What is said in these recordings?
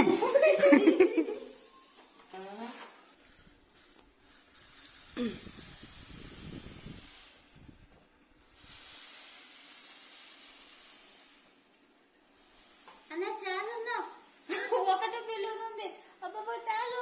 అన్న చాలు అన్న ఒకటే బెలూన్ ఉంది అబ్బాబా చాలు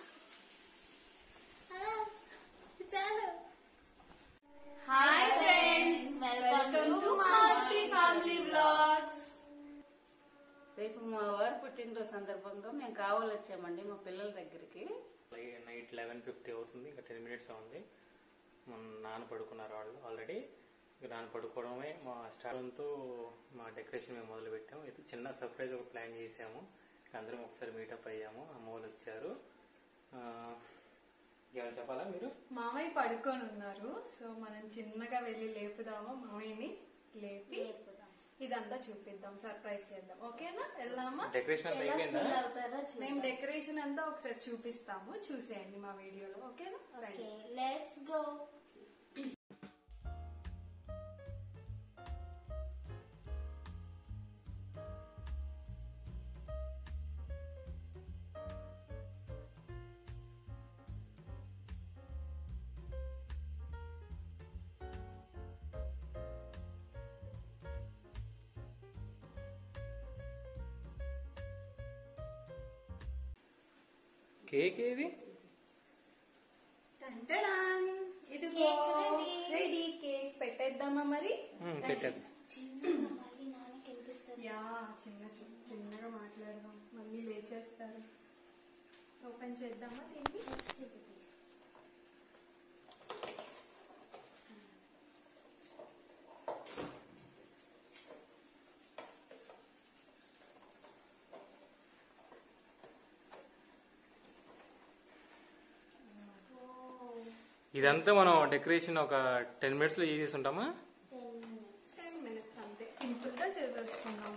ఆ, చాలు hi friends welcome to Maruti family blogs రేపు మా వారు పుట్టినరోజు సందర్భంగా మేము కావాలి వచ్చామండి మా పిల్లల దగ్గరికి నైట్ లెవెన్ ఫిఫ్టీ అవుతుంది ఇంకా టెన్ మినిట్స్ ఉంది మన నాన్న పడుకున్నారు వాళ్ళు ఆల్రెడీ ఇక నాన్న పడుకోవడమే మా స్టార్ట్తో మా డెకరేషన్ మేము మొదలు పెట్టాము ఇది చిన్న సర్ప్రైజ్ ఒక ప్లాన్ చేసాము ఇక అందరం ఒకసారి మీటప్ అయ్యాము అమ్మ వాళ్ళు వచ్చారు ఆ, ఏమైనా చెప్పాలా మీరు మామయ్య పడుకొని ఉన్నారు సో మనం చిన్నగా వెళ్ళి లేపుదాము మామయ్యని లేపి ఇదంతా చూపిద్దాం సర్ప్రైజ్ చేద్దాం ఓకేనా వెళ్దామా డెకరేషన్ అంతా అయిపోయిందా ఫీల్ అవుతారా మేము డెకరేషన్ అంతా ఒకసారి చూపిస్తాము చూసేయండి మా వీడియోలో ఓకేనా ఓకే రండి. లెట్స్ గో కేక్ ఏది టంటడాన్. ఇదిగో Cake ready. రెడీ కేక్ పెట్టేద్దామా మరి మ్మ్, పెట్టారు చిన్నగా మళ్ళీ నాన్నకి కనిపిస్తుంది యా చిన్న చిన్న చిన్నగా మాట్లాడదాం మళ్ళీ లేచేస్తారు ఓపెన్ చేద్దామా దీన్ని నెక్స్ట్ ఇది తీసి. ఇదంతా మనం డెకరేషన్ ఒక టెన్ మినిట్స్ లో చేసి ఉంటామా Ten minutes. టెన్ మినిట్స్ అంతే సింపుల్ గా చేసేసుకున్నాము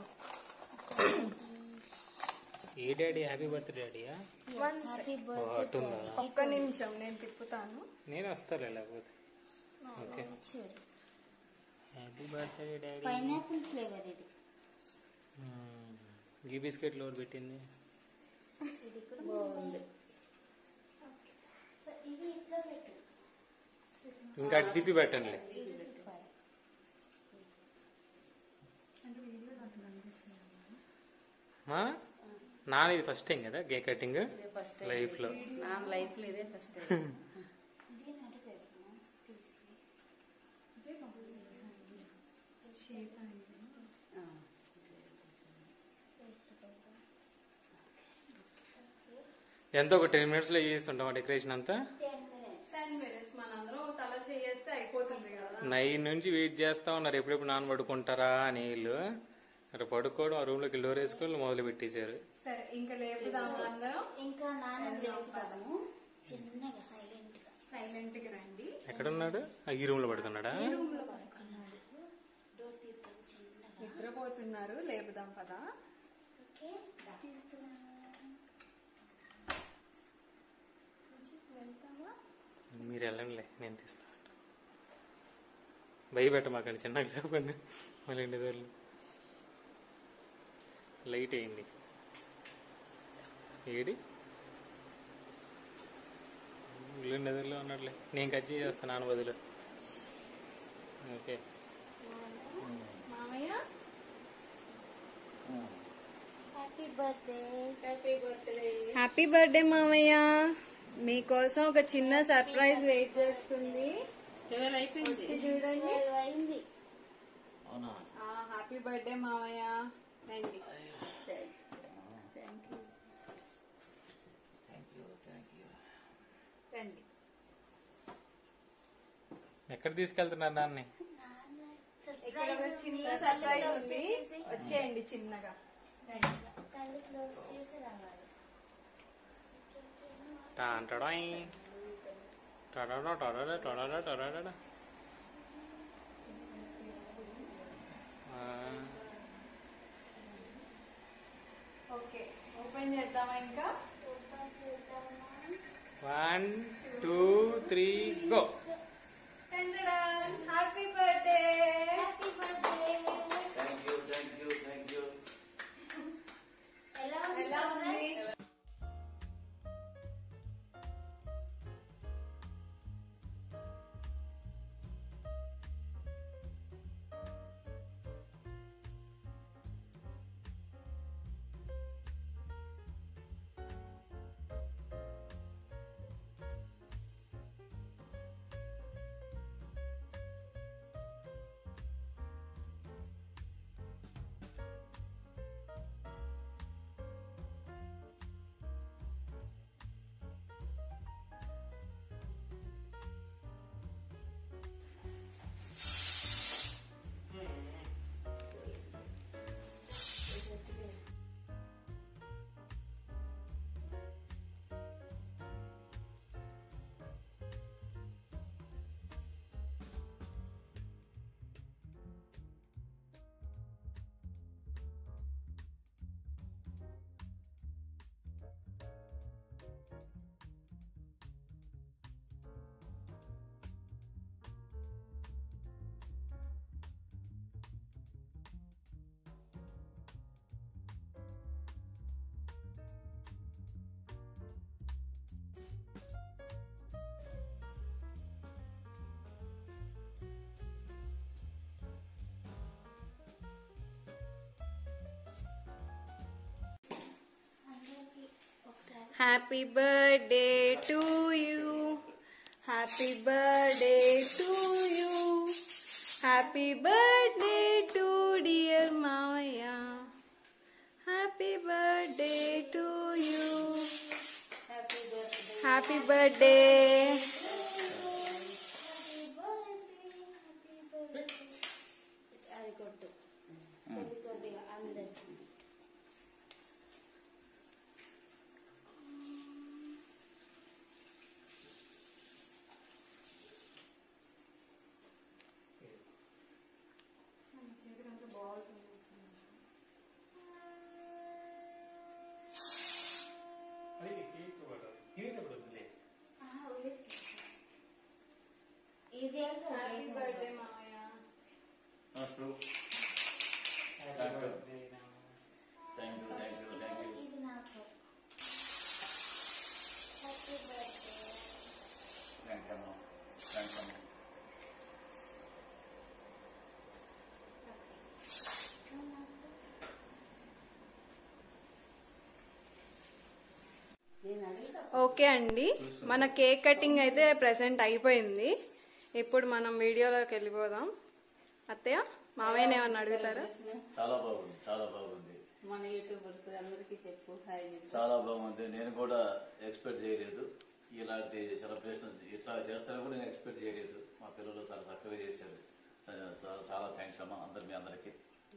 ఏ డాడీ హ్యాపీ బర్త్డే డాడీయా Happy అటుందా ఒక్క నిమిషం నేను తిప్పుతాను నేను వస్తాలే లేకపోతే okay Sure. Happy birthday daddy pineapple flavour ఇది గీ బిస్కెట్ లోడ్ పెట్టింది ఇది కూడా బాగుంది సో ఇది ఇట్లా పెట్టు ఇంకా అటు తిప్పి పెట్టండి మా నాన్న ఇది ఫస్ట్ టైం కదా గే కటింగ్ ఇదే ఫస్ట్ టైం లైఫ్ లో నా లైఫ్ లో ఇదే ఫస్ట్ టైం ఇది నటు పెట్టుకున్నా షేప్ అనేది ఆ. ఎంత ఒక టెన్ మినిట్స్ లో చేసి ఉంటాం డెకరేషన్ అంతా టెన్ మినిట్స్ టెన్ మినిట్స్ మనందరం తల చేయేస్తే అయిపోతుంది కదా నైన్ నుంచి వెయిట్ చేస్తా ఉన్నారు ఎప్పుడెప్పుడు నాన్న పడుకుంటారా అని వీళ్ళు అక్కడ పడుకోవడం ఆ రూమ్ లోకి డోర్ వేసుకోవడం మొదలు పెట్టేశారు సరే ఇంకా లేపుదామా అందరం ఇంకా నాన్న లేపుతాము చిన్నగా సైలెంట్ గా సైలెంట్ గా రండి ఎక్కడున్నాడు ఆ ఈ రూమ్ లో పడుకున్నాడా రూమ్ లో పడుకున్నాడు డోర్ తీద్దాం చిన్నగా నిద్రపోతున్నారు లేపుదాం పదా ఓకే తీస్తున్నాను కొంచెం వెళ్తామా మీరు వెళ్ళండిలే నేను తీస్తా భయపెట్ట మాకండి చిన్నగా లేపండి మళ్ళీ నిద్రలు లైట్ అయింది ఏడి ఇల్లు నిద్రలో ఉన్నట్లే నేను కట్ చేస్తాను నాన్న బదులు ఓకే మామయ్య happy birthday happy birthday happy birthday మామయ్య మీకోసం ఒక చిన్న సర్ప్రైజ్ వెయిట్ చేస్తుంది ట్వెల్వ్ అయిపోయింది వచ్చి చూడండి అయింది హ్యాపీ బర్త్డే మామయ్య రండి రండి ఎక్కడ తీసుకెళ్తున్నారు నాన్ని నాన్న ఇక్కడ ఒక సర్ప్రైజ్ చిన్న సర్ప్రైజ్ ఉంది వచ్చేయండి చిన్నగా రండి కళ్ళు క్లోజ్ చేసి రావాలి టాంటడాయ్. టడడా టడడా టడడా టడడా. ఆ, ఓకే ఓపెన్ చేద్దామా ఇంకా ఓపెన్ చేద్దామా one two three go happy birthday happy birthday thank you thank you thank you ఎలా ఉంది ఎలా ఉంది surprise? Happy birthday to you happy birthday to you happy birthday to dear మావయ్య happy birthday to you happy birthday అది కొట్టు కొద్ది కొద్దిగా అందరికి ఆహా, ఊరికి. ఇది హ్యాపీ బర్త్డే మావయ్య thank you thank you thank you ఇది నాకు హ్యాపీ బర్త్డే థ్యాంక్ యూ అమ్మా థ్యాంక్స్ అమ్మా నేను అడిగితే ఓకే అండి మన కేక్ కటింగ్ అయితే ప్రెసెంట్ అయిపోయింది ఇప్పుడు మనం వీడియోలోకి వెళ్ళిపోదాం అత్తయ్య మామయ్యని ఏమన్నా అడుగుతారా చాలా బాగుంది చాలా బాగుంది మన యూట్యూబర్స్ అందరికీ చెప్పు హాయ్ చెప్పు చాలా బాగుంది నేను కూడా ఎక్స్పెక్ట్ చేయలేదు ఇలాంటి సెలబ్రేషన్ ఇట్లా చేస్తారని కూడా నేను ఎక్స్పెక్ట్ చేయలేదు మా పిల్లలు చాలా చక్కగా చేశారు చాలా చాలా థ్యాంక్స్ అమ్మా అందరి మీ అందరికీ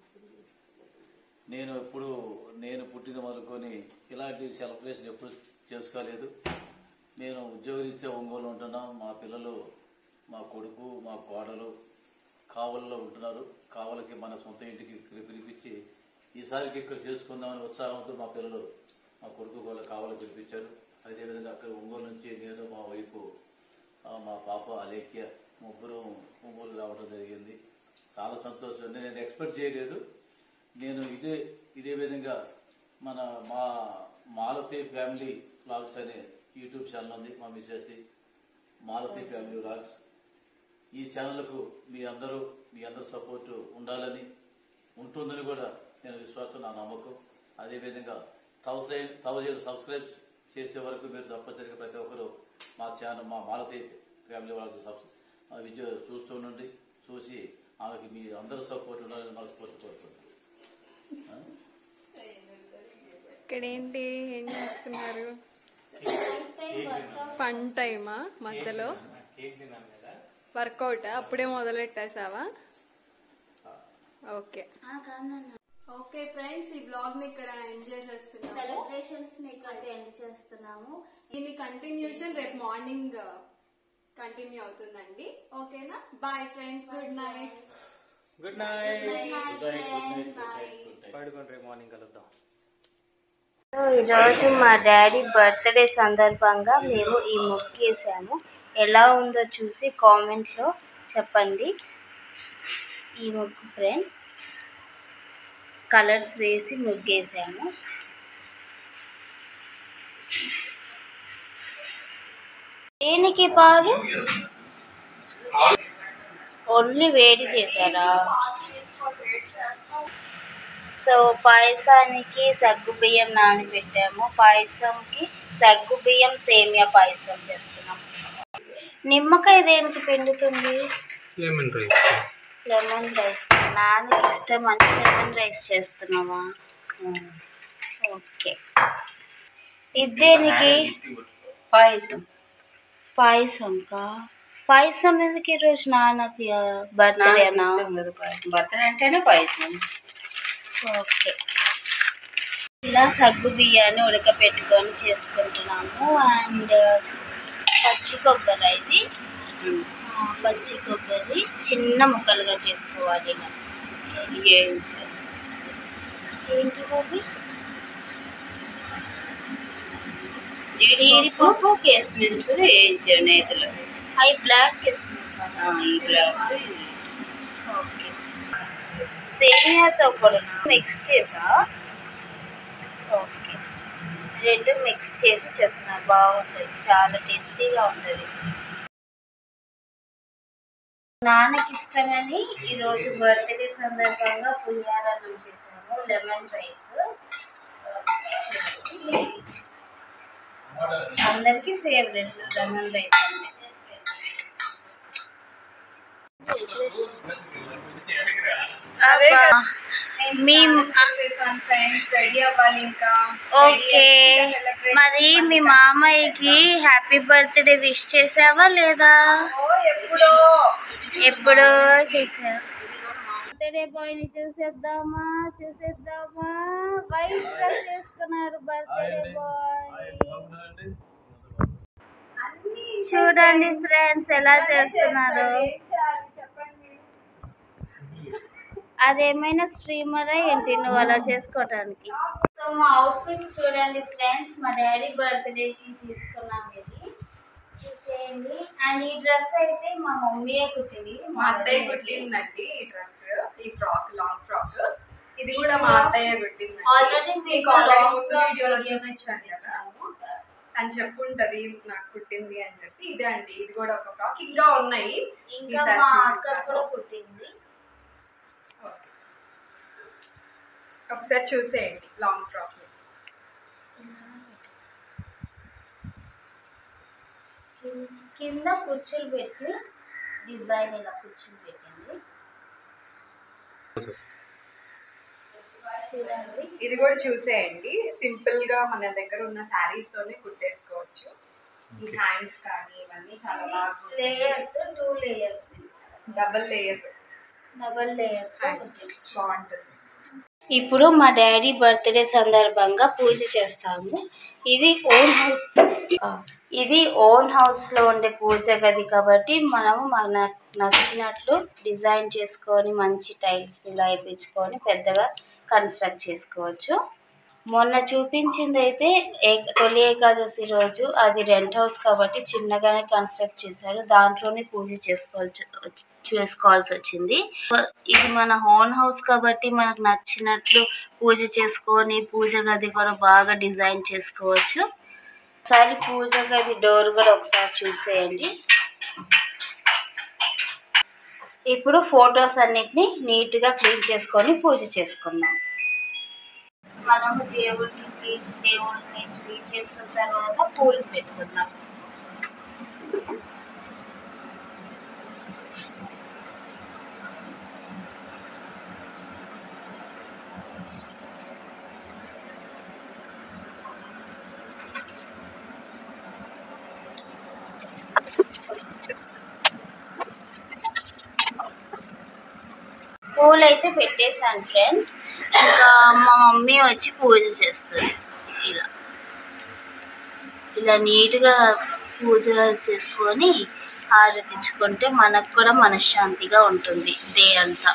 నేను ఎప్పుడు నేను పుట్టిన మొదలుకొని ఇలాంటి సెలబ్రేషన్ ఎప్పుడు చేసుకోలేదు నేను ఉద్యోగరీత్యా ఒంగోలు ఉంటున్నాం మా పిల్లలు మా కొడుకు మా కోడలు కావలలో ఉంటున్నారు కావలకి మన సొంత ఇంటికి పిలి- పిలిపించి ఈసారికి ఇక్కడ చేసుకుందామని ఉత్సాహంతో మా పిల్లలు మా కొడుకు వాళ్ళ కావలు పిలిపించారు అదేవిధంగా అక్కడ ఒంగోలు నుంచి నేను మా వైపు ఆ, మా పాప అలేఖ్య ముగ్గురు ఒంగోలు రావడం జరిగింది చాలా సంతోషం అంటే నేను ఎక్స్పెక్ట్ చేయలేదు నేను ఇదే ఇదే విధంగా మన మా మాలతి ఫ్యామిలీ వ్లాగ్స్ అనే యూట్యూబ్ ఛానల్ ఉంది మా మిస్సెస్ది మాలతి ఫ్యామిలీ వ్లాగ్స్ ఈ ఛానల్కు మీ అందరూ మీ అందరి సపోర్ట్ ఉండాలని ఉంటుందని కూడా నేను విశ్వాసం నా నమ్మకం అదేవిధంగా థౌసండ్ థౌజండ్ సబ్స్క్రైబ్ చేసే వరకు మీరు తప్పనిసరిగా ప్రతి ఒక్కరు మా ఛానల్ మా మాలతి ఫ్యామిలీ వాళ్ళకి సబ్స్ విజయ చూస్తూ ఉండండి చూసి ఆమెకి మీ అందరి సపోర్ట్ ఉండాలని మనస్ఫూర్తి కోరుకుంటున్నాను ఆ? ఇక్కడ ఏంటి ఏం చేస్తున్నారు నైట్ టైం వర్కౌట్ ఫన్ టైమా మధ్యలో కేక్ తిన్నాను కదా వర్కౌట్ అప్పుడే మొదలెట్టేసావా ఓకే కాదన్న ఓకే ఫ్రెండ్స్ ఈ బ్లాగ్ ని ఇక్కడ ఎండ్ చేసేస్తున్నాము సెలబ్రేషన్స్ ని ఇక్కడ ఎండ్ చేస్తున్నాము దీని కంటిన్యూషన్ రేపు మార్నింగ్ కంటిన్యూ అవుతుందండి ఓకేనా bye friends good night good night good night Good night, good night, friends good night, good night. పడుకోండి రేపు మార్నింగ్ కలుద్దాం సో ఈరోజు మా డాడీ బర్త్డే సందర్భంగా మేము ఈ ముగ్గేసాము ఎలా ఉందో చూసి కామెంట్లో చెప్పండి ఈ ముగ్గు ఫ్రెండ్స్ కలర్స్ వేసి ముగ్గేసాము దేనికి పాలు ఓన్లీ వేడి చేశారా సో పాయసానికి సగ్గు బియ్యం నానబెట్టాము పాయసంకి సగ్గు బియ్యం సేమియా పాయసం చేస్తున్నాం నిమ్మకాయ దేనికి పిండుతుంది లెమన్ రైస్ లెమన్ రైస్ నాన్నకి ఇష్టం అని లెమన్ రైస్ చేస్తున్నామా ఉమ్. ఓకే ఇది దేనికి పాయసం పాయసంకా పాయసం ఎందుకు ఈరోజు నాన్నకి బర్త్డేనా బర్త్డే అంటేనే పాయసం ఓకే ఇలా సగ్గు బియ్యాన్ని ఉడకపెట్టుకొని చేసుకుంటున్నాము అండ్ పచ్చి కొబ్బరి ఇది ఆ, పచ్చి కొబ్బరి చిన్న ముక్కలుగా చేసుకోవాలి ఇలా. ఏంటి అవి జీడిపప్పు కిస్మిస్ వేయించాడు నేతలు అవి బ్లాక్ కిస్మిస్ ఈ బ్లాక్ ఓకే సేమియాతో కూడా మిక్స్ చేసా ఓకే రెండు మిక్స్ చేసి చేస్తున్నారు బాగుంటుంది చాలా టేస్టీగా ఉంటుంది నాన్నకి ఇష్టమని ఈరోజు బర్త్డే సందర్భంగా పులిహారాన్నం చేసాము లెమన్ రైస్ అందరికి ఫేవరెట్ లెమన్ రైస్ అంటే అదే మీ ఫ్రెండ్స్ రెడీ అవ్వాలి ఇంకా ఓకే మరి మీ మామయ్యకి హ్యాపీ బర్త్డే విష్ చేసావా లేదా ఎప్పుడో ఎప్పుడు చేసావు బర్త్డే బాయ్ ని చూసేద్దామా చూసేద్దామా వైట్ డ్రెస్ వేసుకున్నారు బర్త్డే బాయ్ చూడండి ఫ్రెండ్స్ ఎలా చేస్తున్నారు అదేమైనా స్ట్రీమరా ఏంటి నువ్వు అలా చేసుకోవటానికి సో మా అవుట్ఫిట్స్ చూడండి ఫ్రెండ్స్ మా డాడీ బర్త్డేకి తీసుకున్నాం ఇది చూసేయండి అండ్ ఈ డ్రెస్ అయితే మా మమ్మీయే కుట్టింది మా అత్తయ్య కుట్టిందండి ఈ డ్రెస్ ఈ ఫ్రాక్ లాంగ్ ఫ్రాక్ ఇది కూడా మా అత్తయ్య కుట్టింది ఆల్రెడీ మీకు మీకు ఆల్రెడీ long ముందు frock వీడియోలో video చూపించాను కదా చూపించాము. అని చెప్పుంటది నాకు కుట్టింది అని చెప్పి ఇదే అండి ఇది కూడా ఒక ఫ్రాక్ ఇంకా ఉన్నాయి ఇంకా ఈసారి మా అక్క చూపిస్తాను. కూడా కుట్టింది ఓకే. ఒకసారి చూసేయండి లాంగ్ ఫ్రాక్ కిం- కింద కుచ్చులు పెట్టి డిజైన్ ఇలా కుచ్చులు పెట్టింది చూడండి ఇది కూడా చూసేయండి సింపుల్ గా మన దగ్గర ఉన్న శారీస్ తోనే కుట్టేసుకోవచ్చు ఈ హ్యాండ్స్ కానీ ఇవన్నీ చాలా బాగా layers two layers double layer double layers బాగుంటుంది ఇప్పుడు మా డాడీ బర్త్డే సందర్భంగా పూజ చేస్తాము ఇది ఓన్ హౌస్ ఇది ఓన్ హౌస్ లో ఉండే పూజ గది కాబట్టి మనము మన నచ్చినట్లు డిజైన్ చేసుకొని మంచి టైల్స్ ఇలా వేయించుకొని పెద్దగా కన్స్ట్రక్ట్ చేసుకోవచ్చు మొన్న చూపించింది అయితే ఏక- తొలి ఏకాదశి రోజు అది రెంట్ హౌస్ కాబట్టి చిన్నగానే కన్స్ట్రక్ట్ చేశారు దాంట్లోనే పూజ చేసుకోవాల్సి వచ్చి- చేసుకోవాల్సి వచ్చింది ఇది మన ఓన్ హౌస్ కాబట్టి మనకు నచ్చినట్లు పూజ చేసుకొని పూజ గది కూడా బాగా డిజైన్ చేసుకోవచ్చు ఒకసారి పూజ గది డోర్ కూడా ఒకసారి చూసేయండి ఇప్పుడు ఫొటోస్ అన్నిటిని నీట్గా క్లీన్ చేసుకొని పూజ చేసుకుందాం మనము దేవుడిని క్లీన్ దేవుడిని క్లీన్ చేసుకున్న తర్వాత పూలు పెట్టుకుందాం పూలు అయితే పెట్టేశాను ఫ్రెండ్స్ ఇంకా మా మమ్మీ వచ్చి పూజ చేస్తుంది ఇలా ఇలా నీట్గా పూజ చేసుకొని ఆరతించుకుంటే మనకు కూడా మనశ్శాంతిగా ఉంటుంది డే అంతా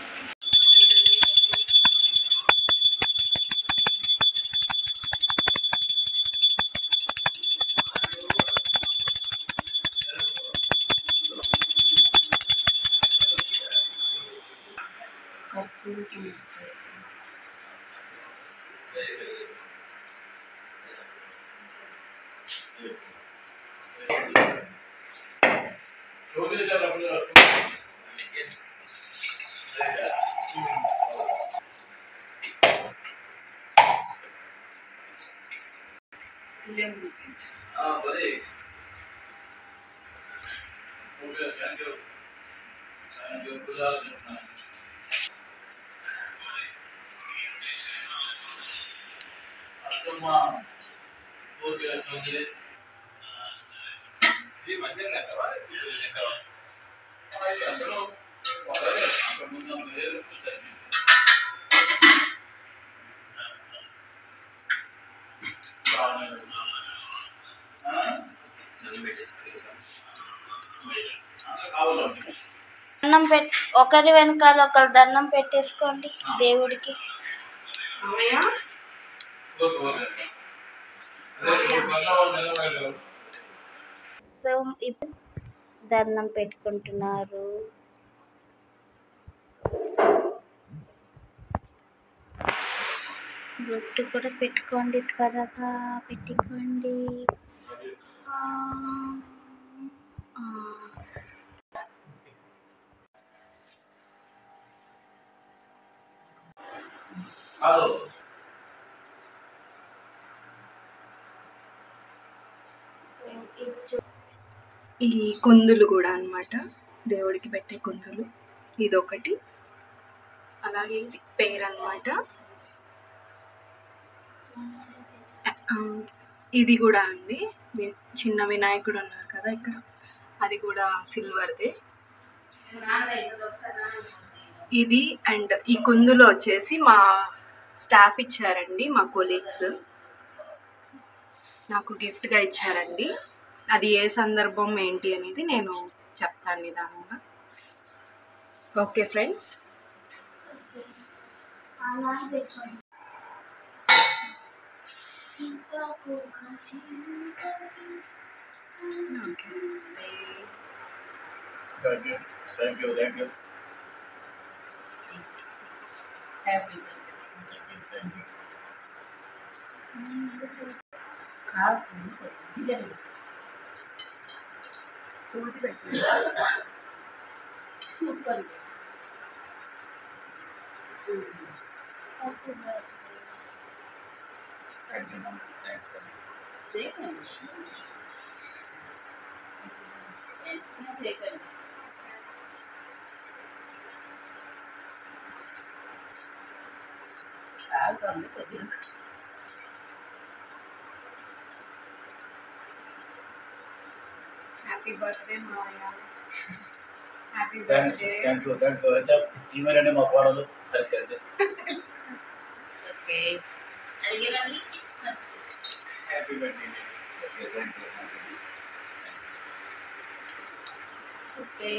దండం పెట్ ఒకరి వెనకాల ఒకరు దండం పెట్టేసుకోండి దేవుడికి మామయ్య సో ఇప్పుడు దండం పెట్టుకుంటున్నారు బొట్టు కూడా పెట్టుకోండి త్వరగా పెట్టుకోండి ఆ, ఆ. ఈ కుందులు కూడా అన్నమాట దేవుడికి పెట్టే కుందులు ఇదొకటి అలాగే ఇది పేరు అనమాట ఇది కూడా అండి వి- చిన్న వినాయకుడు ఉన్నారు కదా ఇక్కడ అది కూడా సిల్వర్దే ఇది అండ్ ఈ కుందులో వచ్చేసి మా స్టాఫ్ ఇచ్చారండి మా కొలీగ్స్ నాకు గిఫ్ట్గా ఇచ్చారండి అది ఏ సందర్భం ఏంటి అనేది నేను చెప్తాను నిదానంగా okay friends okay thank you thank you thank you happy thank you super thank you thanks చేయకండి చేయకండి కాలుతుంది కొద్దిగా హ్యాపీ బర్త్డే మావయ్య happy thank birthday thank you thank you అయితే ఈమెయిల్ మా కోడలు సరిచేది ఓకే అడిగినండి happy birthday okay thank you thank you okay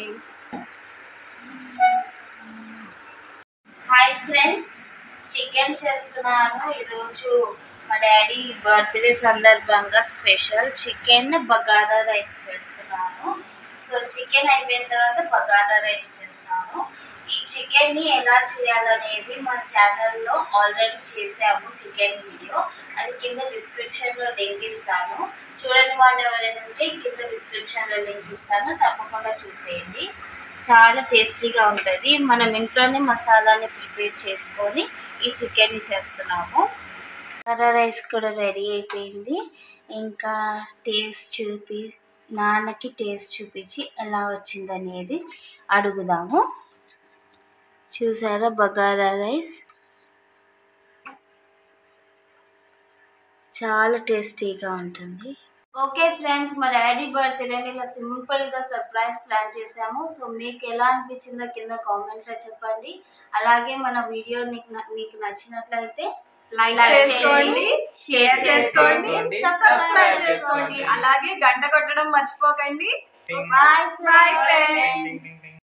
hi friends chicken చేస్తున్నాను ఈరోజు మా డాడీ బర్త్డే సందర్భంగా స్పెషల్ చికెన్ బగారా రైస్ చేస్తున్నాను సో చికెన్ అయిపోయిన తర్వాత బగారా రైస్ చేస్తాను ఈ చికెన్ని ఎలా చేయాలనేది మా ఛానల్లో ఆల్రెడీ చేసాము చికెన్ వీడియో అది కింద డిస్క్రిప్షన్లో లింక్ ఇస్తాను చూడని వాళ్ళు ఎవరైనా ఉంటే కింద డిస్క్రిప్షన్లో లింక్ ఇస్తాను తప్పకుండా చూసేయండి చాలా టేస్టీగా ఉంటుంది మనం ఇంట్లోనే మసాలాని ప్రిపేర్ చేసుకొని ఈ చికెన్ని చేస్తున్నాము బగారా రైస్ కూడా రెడీ అయిపోయింది ఇంకా టేస్ట్ చూపి నాన్నకి టేస్ట్ చూపించి ఎలా వచ్చిందనేది అడుగుదాము చూసారా బగారా రైస్ చాలా టేస్టీగా ఉంటుంది ఓకే ఫ్రెండ్స్ మా డాడీ బర్త్డేని ఇలా సింపుల్ గా సర్ప్రైజ్ ప్లాన్ చేసాము సో మీకు ఎలా అనిపించిందో కింద కామెంట్ లో చెప్పండి అలాగే మన వీడియో నీకు న- మీకు నచ్చినట్లయితే లైక్ Like చేసుకోండి చేయండి, షేర్ share చేసుకోండి చేసుకోండి, సబ్స్క్రైబ్ subscribe చేసుకోండి చేసుకోండి. అలాగే గంట కొట్టడం మర్చిపోకండి బాయ్ బాయ్ ఫ్రెండ్స్ ఫ్రెండ్స్